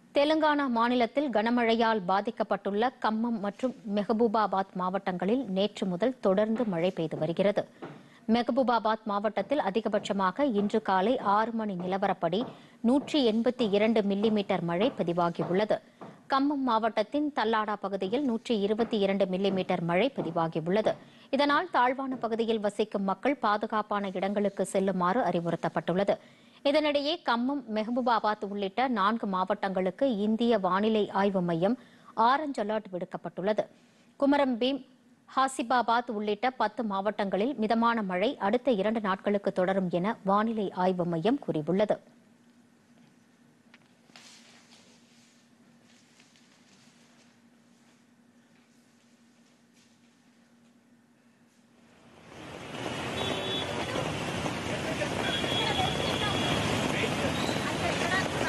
தெலுங்கானா மாநிலத்தில் கனமழையால் பாதிக்கப்பட்டுள்ள கம்மம் மற்றும் மெஹபூபாபாத் மாவட்டங்களில் நேற்று முதல் தொடர்ந்து மழை பெய்து வருகிறது மெஹபூபாபாத் மாவட்டத்தில் அதிகபட்சமாக இன்று காலை ஆறு மணி நிலவரப்படி நூற்றி எண்பத்தி இரண்டு மில்லிமீட்டர் மழை பதிவாகியுள்ளது கம்மம் மாவட்டத்தின் தல்லாடா பகுதியில் நூற்றி இருபத்தி இரண்டு மில்லிமீட்டர் மழை பதிவாகியுள்ளது இதனால் தாழ்வான பகுதியில் வசிக்கும் மக்கள் பாதுகாப்பான இடங்களுக்கு செல்லுமாறு அறிவுறுத்தப்பட்டுள்ளது இதனிடையே கம்மம் மெஹபூபாபாத் உள்ளிட்ட நான்கு மாவட்டங்களுக்கு இந்திய வானிலை ஆய்வு மையம் ஆரஞ்ச் அலர்ட் விடுக்கப்பட்டுள்ளது குமரம் பீம் ஹாசிபாபாத் உள்ளிட்ட பத்து மாவட்டங்களில் மிதமான மழை அடுத்த இரண்டு நாட்களுக்கு தொடரும் என வானிலை ஆய்வு மையம் கூறியுள்ளது